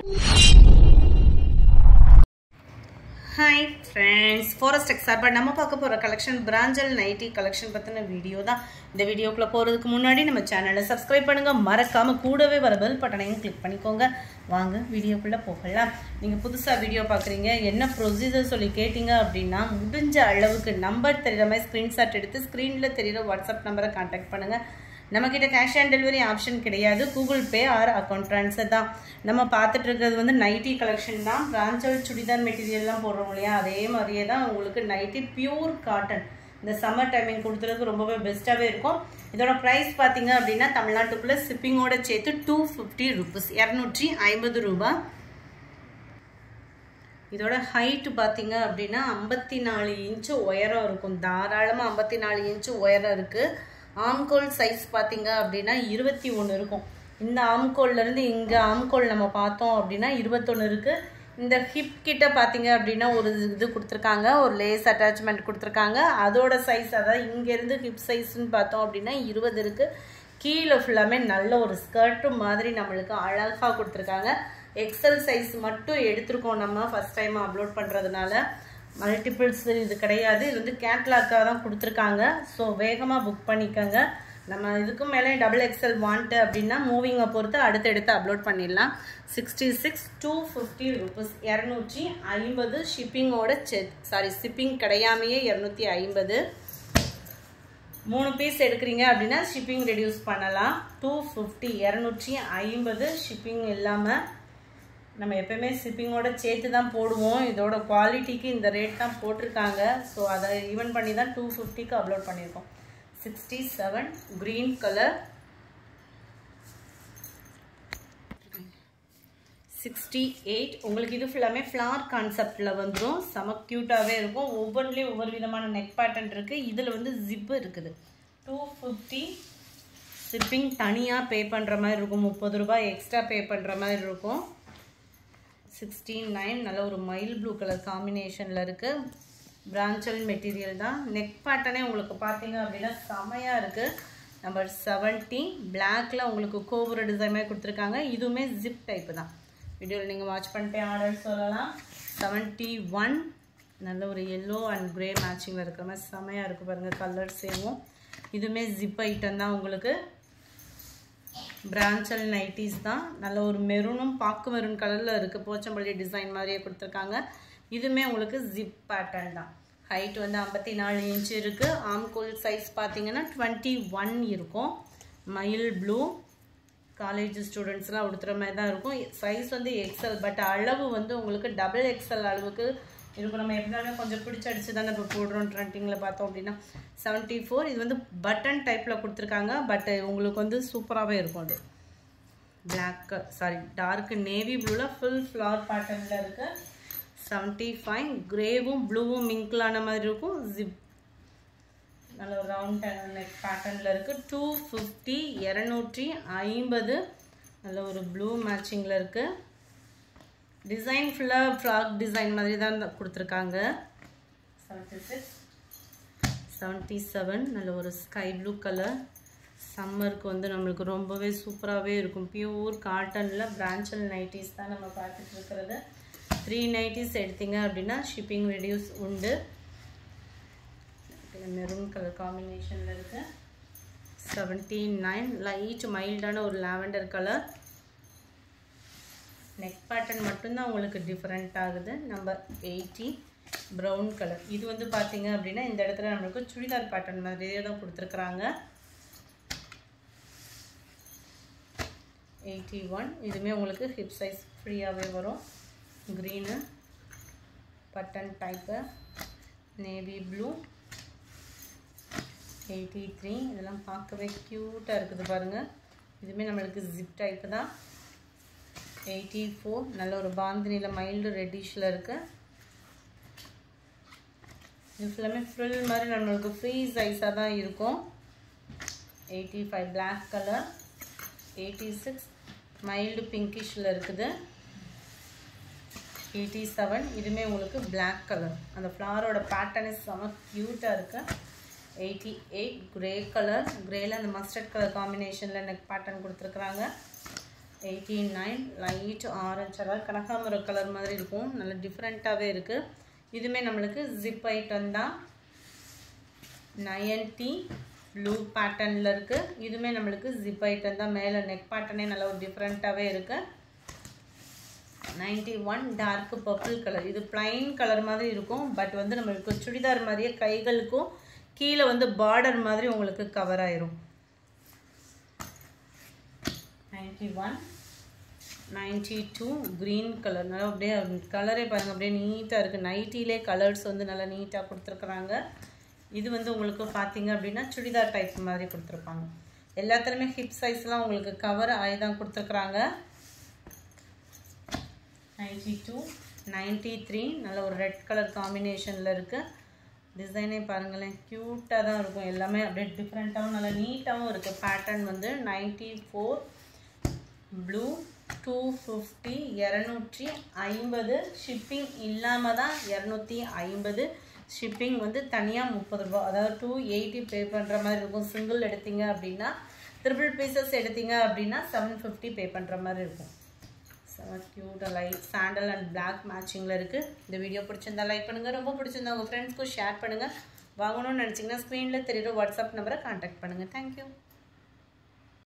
hi friends forest X சார்பாக நம்ம பார்க்க போகிற கலெக்ஷன் பிராஞ்சல் நைட்டி கலெக்ஷன் பற்றின வீடியோ தான் இந்த வீடியோக்குள்ளே போகிறதுக்கு முன்னாடி நம்ம சேனலை சப்ஸ்கிரைப் பண்ணுங்கள் மறக்காமல் கூடவே வர பெல் பட்டனையும் கிளிக் பண்ணிக்கோங்க வாங்க வீடியோக்குள்ளே போகலாம் நீங்கள் புதுசாக வீடியோ பார்க்குறீங்க என்ன ப்ரொசீஜர் சொல்லி கேட்டிங்க அப்படின்னா முடிஞ்ச அளவுக்கு நம்பர் தெரிகிற மாதிரி ஸ்க்ரீன்ஷாட் எடுத்து ஸ்க்ரீனில் தெரிகிற வாட்ஸ்அப் நம்பரை கான்டாக்ட் பண்ணுங்கள் நம்மக்கிட்ட கேஷ் ஆன் டெலிவரி ஆப்ஷன் கிடையாது Google Pay or account transfer தான் நம்ம பார்த்துட்டு இருக்கிறது வந்து நைட்டி கலெக்ஷன் தான் பிராஞ்சல் சுடிதார் மெட்டீரியல்லாம் போடுறோம் இல்லையா அதே மாதிரியே தான் உங்களுக்கு நைட்டி பியூர் காட்டன் இந்த சம்மர் டைமிங் கொடுத்துறதுக்கு ரொம்பவே பெஸ்ட்டாகவே இருக்கும் இதோட ப்ரைஸ் பார்த்தீங்க அப்படின்னா தமிழ்நாட்டுக்குள்ளே ஷிப்பிங்கோட சேர்த்து டூ ஃபிஃப்டி ருபீஸ் இரநூற்றி ஐம்பது ரூபா இதோட ஹைட்டு பார்த்தீங்க அப்படின்னா ஐம்பத்தி நாலு இன்ச்சு உயரம் இருக்கும் தாராளமாக ஐம்பத்தி நாலு இன்ச்சு உயரம் இருக்குது ஆம்கோல் சைஸ் பார்த்தீங்க அப்படின்னா இருபத்தி ஒன்று இருக்கும் இந்த ஆம்கோல்லேருந்து இங்கே ஆம்கோல் நம்ம பார்த்தோம் அப்படின்னா இருபத்தொன்று இருக்குது இந்த ஹிப் கிட்ட பார்த்தீங்க அப்படின்னா ஒரு இது கொடுத்துருக்காங்க ஒரு லேஸ் அட்டாச்மெண்ட் கொடுத்துருக்காங்க அதோட சைஸ் அதாவது இங்கேருந்து ஹிப் சைஸ்ன்னு பார்த்தோம் அப்படின்னா இருபது இருக்குது கீழே ஃபுல்லாமே நல்ல ஒரு ஸ்கர்ட்டு மாதிரி நம்மளுக்கு அழகாக கொடுத்துருக்காங்க எக்ஸல் சைஸ் மட்டும் எடுத்திருக்கோம் நம்ம ஃபஸ்ட் டைம் அப்லோட் பண்ணுறதுனால மல்டிபிள்ஸ் இது கிடையாது இது வந்து கேட்லாக்காக தான் கொடுத்துருக்காங்க ஸோ வேகமாக புக் பண்ணிக்கோங்க நம்ம இதுக்கு மேலே டபுள் எக்ஸல் வாண்ட்டு அப்படின்னா மூவிங்கை பொறுத்து அடுத்து எடுத்து அப்லோட் பண்ணிடலாம் sixty six two fifty rupees இரநூற்றி ஐம்பது ஷிப்பிங்கோட செக் சாரி ஷிப்பிங் கிடையாமையே இரநூத்தி ஐம்பது மூணு பீஸ் எடுக்கிறீங்க அப்படின்னா ஷிப்பிங் ரெடியூஸ் பண்ணலாம் டூ ஃபிஃப்டி இரநூற்றி ஐம்பது ஷிப்பிங் இல்லாமல் நம்ம எப்பயுமே ஷிப்பிங்கோட சேர்த்து தான் போடுவோம் இதோட குவாலிட்டிக்கு இந்த ரேட் தான் போட்டிருக்காங்க ஸோ அதை ஈவன் பண்ணி தான் டூ ஃபிஃப்டிக்கு அப்லோட் பண்ணியிருக்கோம் sixty seven green colour sixty eight உங்களுக்கு இது ஃபுல்லாமே ஃப்ளார் கான்செப்டில் வந்துடும் செம க்யூட்டாகவே இருக்கும் ஒவ்வொன்றுலேயும் ஒவ்வொரு விதமான நெக் பேட்டர்ன் இருக்குது இதில் வந்து ஜிப்பு இருக்குது டூ ஃபிஃப்டி ஷிப்பிங் தனியாக பே பண்ணுற மாதிரி இருக்கும் முப்பது ரூபாய் எக்ஸ்ட்ரா பே பண்ணுற மாதிரி இருக்கும் சிக்ஸ்டீன் நைன் நல்ல ஒரு மயில் ப்ளூ கலர் காம்பினேஷனில் இருக்குது பிராஞ்சல் மெட்டீரியல் தான் நெக் பேட்டர்னே உங்களுக்கு பார்த்தீங்க அப்படின்னா செமையாக இருக்குது நம்பர் செவன்ட்டி பிளாக்கில் உங்களுக்கு கோபுர டிசைன் மாதிரி கொடுத்துருக்காங்க இதுவுமே ஜிப் டைப்பு தான் வீடியோவில் நீங்கள் வாட்ச் பண்ணிட்டே ஆர்டர் சொல்லலாம் செவன்ட்டி ஒன் நல்ல ஒரு எல்லோ அண்ட் க்ரே மேட்சிங்கில் இருக்கிற மாதிரி செமையாக இருக்குது பாருங்கள் கலர் சேவும் இதுவுமே ஜிப் ஐட்டம் தான் உங்களுக்கு பிராஞ்சல் நைட்டிஸ் தான் நல்ல ஒரு மெரூனும் பாக்கு மெரூன் கலரில் இருக்குது போச்சம்பள்ளி டிசைன் மாதிரியே கொடுத்துருக்காங்க இதுவுமே உங்களுக்கு ஜிப் பேட்டர்ன் தான் ஹைட் வந்து ஐம்பத்தி நாலு இன்ச்சு இருக்குது ஆம்கோல் சைஸ் பார்த்தீங்கன்னா டுவெண்ட்டி ஒன் இருக்கும் மயில் ப்ளூ காலேஜ் ஸ்டூடெண்ட்ஸ்லாம் உடுத்துற மாதிரி தான் இருக்கும் சைஸ் வந்து எக்ஸல் பட் அளவு வந்து உங்களுக்கு டபுள் எக்ஸல் அளவுக்கு இருக்கும் நம்ம எப்படினாலுமே கொஞ்சம் பிடிச்சடிச்சு தானே இப்போ போடுறோம் ட்ரெண்டிங்கில் பார்த்தோம் அப்படின்னா செவன்ட்டி ஃபோர் இது வந்து பட்டன் டைப்பில் கொடுத்துருக்காங்க பட் உங்களுக்கு வந்து சூப்பராகவே இருக்கும் அது பிளாக் சாரி டார்க் நேவி ப்ளூவில் ஃபுல் ஃப்ளவர் பேட்டர்னில் இருக்குது செவன்ட்டி ஃபைவ் க்ரேவும் ப்ளூவும் மிங்கிளான மாதிரி இருக்கும் ஜிப் நல்ல ஒரு ரவுண்ட் நெக் பேட்டர்னில் இருக்குது டூ ஃபிஃப்டி இரநூற்றி ஐம்பது நல்ல ஒரு ப்ளூ மேட்சிங்கில் இருக்குது டிசைன் ஃபுல்லாக ஃப்ராக் டிசைன் மாதிரி தான் கொடுத்துருக்காங்க செவன்ட்டி சிக்ஸ் செவன்ட்டி செவன் நல்ல ஒரு ஸ்கை ப்ளூ கலர் சம்மருக்கு வந்து நம்மளுக்கு ரொம்பவே சூப்பராகவே இருக்கும் பியூர் காட்டனில் பிராஞ்சல் நைட்டிஸ் தான் நம்ம பார்த்துட்டு இருக்கிறது த்ரீ நைட்டிஸ் எடுத்தீங்க அப்படின்னா ஷிப்பிங் ரெடியூஸ் உண்டு மெரூன் கலர் காம்பினேஷனில் இருக்குது செவன்ட்டி நைன் லைட் மைல்டான ஒரு லாவெண்டர் கலர் நெக் பேட்டர்ன் மட்டும்தான் உங்களுக்கு டிஃப்ரெண்ட் ஆகுது நம்பர் எயிட்டி ப்ரௌன் கலர் இது வந்து பார்த்தீங்க அப்படின்னா இந்த இடத்துல நம்மளுக்கு சுடிதார் பேட்டர்ன் மாதிரியே தான் கொடுத்துருக்குறாங்க எயிட்டி ஒன் இதுவுமே உங்களுக்கு ஹிப் சைஸ் ஃப்ரீயாகவே வரும் green button type navy blue eighty three இதெல்லாம் பார்க்கவே க்யூட்டாக இருக்குது பாருங்கள் இதுவுமே நம்மளுக்கு ஜிப் டைப்பு தான் எயிட்டி ஃபோர் நல்ல ஒரு பாந்தினியில் மைல்டு ரெட்டிஷில் இருக்குது இது ஃபுல்லாமே ஃப்ரில் மாதிரி நம்மளுக்கு ஃப்ரீ சைஸாக தான் இருக்கும் eighty five black colour eighty six mild பிங்கிஷில் இருக்குது எயிட்டி செவன் இதுவுமே உங்களுக்கு பிளாக் கலர் அந்த ஃப்ளாரோட பேட்டர்னே செம க்யூட்டாக இருக்குது எயிட்டி எயிட் க்ரே கலர் க்ரேல அந்த மஸ்டர்ட் கலர் காம்பினேஷனில் நெக் பேட்டர்ன் கொடுத்துருக்குறாங்க எயிட்டி நைன் லைட் ஆரஞ்சு அதாவது கனகாமர கலர் மாதிரி இருக்கும் நல்ல டிஃப்ரெண்ட்டாகவே இருக்குது இதுவுமே நம்மளுக்கு ஜிப் ஐட்டம் தான் நயன்டி ப்ளூ பேட்டர்னில் இருக்குது இதுவுமே நம்மளுக்கு ஜிப் ஐட்டம் தான் மேலே நெக் பேட்டர்னே நல்ல ஒரு டிஃப்ரெண்ட்டாகவே இருக்குது ninety one dark purple colour இது பிளைன் கலர் மாதிரி இருக்கும் பட் வந்து நம்மளுக்கு சுடிதார் மாதிரியே கைகளுக்கும் கீழே வந்து பார்டர் மாதிரி உங்களுக்கு கவர் ஆயிரும் ninety one ninety two green colour நல்லா அப்படியே கலரே பாருங்கள் அப்படியே நீட்டாக இருக்குது நைட்டிலே கலர்ஸ் வந்து நல்லா நீட்டாக கொடுத்துருக்குறாங்க இது வந்து உங்களுக்கு பார்த்தீங்க அப்படின்னா சுடிதார் டைப் மாதிரி கொடுத்துருப்பாங்க எல்லாத்துலேயுமே ஹிப் சைஸ்லாம் உங்களுக்கு கவர் ஆகி தான் கொடுத்துருக்குறாங்க நைன்டி டூ நைன்டி த்ரீ நல்ல ஒரு ரெட் கலர் காம்பினேஷனில் இருக்குது டிசைனே பாருங்களேன் க்யூட்டாக தான் இருக்கும் எல்லாமே அப்படியே டிஃப்ரெண்ட்டாகவும் நல்லா நீட்டாகவும் இருக்குது பேட்டர்ன் வந்து ninety four blue two fifty இரநூற்றி ஐம்பது ஷிப்பிங் இல்லாமல் தான் இரநூத்தி ஐம்பது ஷிப்பிங் வந்து தனியாக முப்பது ரூபா அதாவது டூ எயிட்டி பே பண்ணுற மாதிரி இருக்கும் சிங்கிள் எடுத்தீங்க அப்படின்னா ட்ரிபிள் பீசஸ் எடுத்தீங்க அப்படின்னா செவன் ஃபிஃப்டி பே பண்ணுற மாதிரி இருக்கும் செவன் க்யூட்டாக லைட் சாண்டல் அண்ட் பிளாக் மேட்சிங்கில் இருக்குது இந்த வீடியோ பிடிச்சிருந்தா லைக் பண்ணுங்கள் ரொம்ப பிடிச்சிருந்தா உங்கள் ஃப்ரெண்ட்ஸ்க்கும் ஷேர் பண்ணுங்கள் வாங்கணும்னு நினச்சிங்கன்னா ஸ்க்ரீனில் தெரியுற வாட்ஸ்அப் நம்பரை கான்டாக்ட் பண்ணுங்கள் தேங்க்யூ